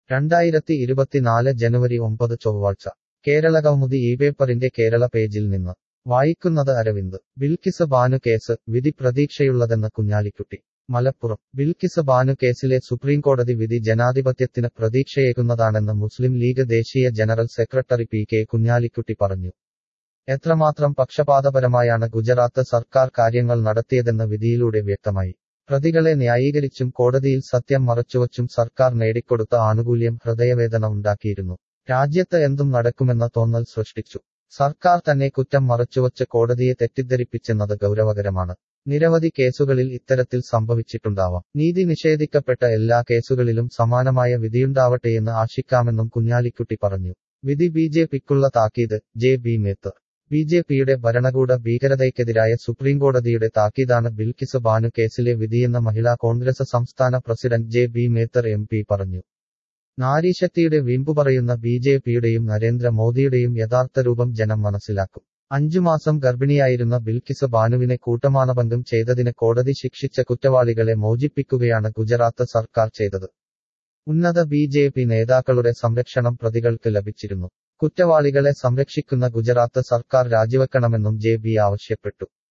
രണ്ടായിരത്തി ഇരുപത്തിനാല് ജനുവരി ഒമ്പത് ചൊവ്വാഴ്ച കേരള കൗമുദി ഈ പേപ്പറിന്റെ കേരള പേജിൽ നിന്ന് വായിക്കുന്നത് അരവിന്ദ് ബിൽക്കിസ് ബാനു കേസ് വിധി പ്രതീക്ഷയുള്ളതെന്ന് കുഞ്ഞാലിക്കുട്ടി മലപ്പുറം ബിൽക്കിസ് ബാനു കേസിലെ സുപ്രീംകോടതി വിധി ജനാധിപത്യത്തിന് പ്രതീക്ഷയേകുന്നതാണെന്ന് മുസ്ലിം ലീഗ് ദേശീയ general secretary P K Kunhalikutty പറഞ്ഞു എത്രമാത്രം പക്ഷപാതപരമായാണ് ഗുജറാത്ത് സർക്കാർ കാര്യങ്ങൾ നടത്തിയതെന്ന് വിധിയിലൂടെ വ്യക്തമായി പ്രതികളെ ന്യായീകരിച്ചും കോടതിയിൽ സത്യം മറച്ചുവച്ചും സർക്കാർ നേടിക്കൊടുത്ത ആനുകൂല്യം ഹൃദയവേദന ഉണ്ടാക്കിയിരുന്നു രാജ്യത്ത് എന്തും നടക്കുമെന്ന തോന്നൽ സൃഷ്ടിച്ചു സർക്കാർ തന്നെ കുറ്റം മറച്ചുവച്ച് കോടതിയെ തെറ്റിദ്ധരിപ്പിച്ചെന്നത് ഗൗരവകരമാണ് നിരവധി കേസുകളിൽ ഇത്തരത്തിൽ സംഭവിച്ചിട്ടുണ്ടാവാം നീതി നിഷേധിക്കപ്പെട്ട എല്ലാ കേസുകളിലും സമാനമായ വിധിയുണ്ടാവട്ടെയെന്ന് ആശിക്കാമെന്നും കുഞ്ഞാലിക്കുട്ടി പറഞ്ഞു വിധി ബി ജെ പിക്കുള്ള താക്കീത് J B Mether B J പിയുടെ ഭരണകൂട ഭീകരതയ്ക്കെതിരായ സുപ്രീംകോടതിയുടെ താക്കീതാണ് ബിൽക്കിസ് ബാനു കേസിലെ വിധിയെന്ന് മഹിളാ കോൺഗ്രസ് സംസ്ഥാന president J B Mether M P പറഞ്ഞു നാരീശക്തിയുടെ വീമ്പു പറയുന്ന ബി ജെ പിയുടെയും നരേന്ദ്രമോദിയുടെയും യഥാർത്ഥ രൂപം ജനം മനസ്സിലാക്കും അഞ്ചു മാസം ഗർഭിണിയായിരുന്ന ബിൽക്കിസ് ബാനുവിനെ കൂട്ടമാനഭംഗം ചെയ്തതിന് കോടതി ശിക്ഷിച്ച കുറ്റവാളികളെ മോചിപ്പിക്കുകയാണ് ഗുജറാത്ത് സർക്കാർ ചെയ്തത് ഉന്നത ബി ജെ പി നേതാക്കളുടെ സംരക്ഷണം പ്രതികൾക്ക് ലഭിച്ചിരുന്നു കുറ്റവാളികളെ സംരക്ഷിക്കുന്ന ഗുജറാത്ത് സർക്കാർ രാജിവെക്കണമെന്നും ജെ ബി ആവശ്യപ്പെട്ടു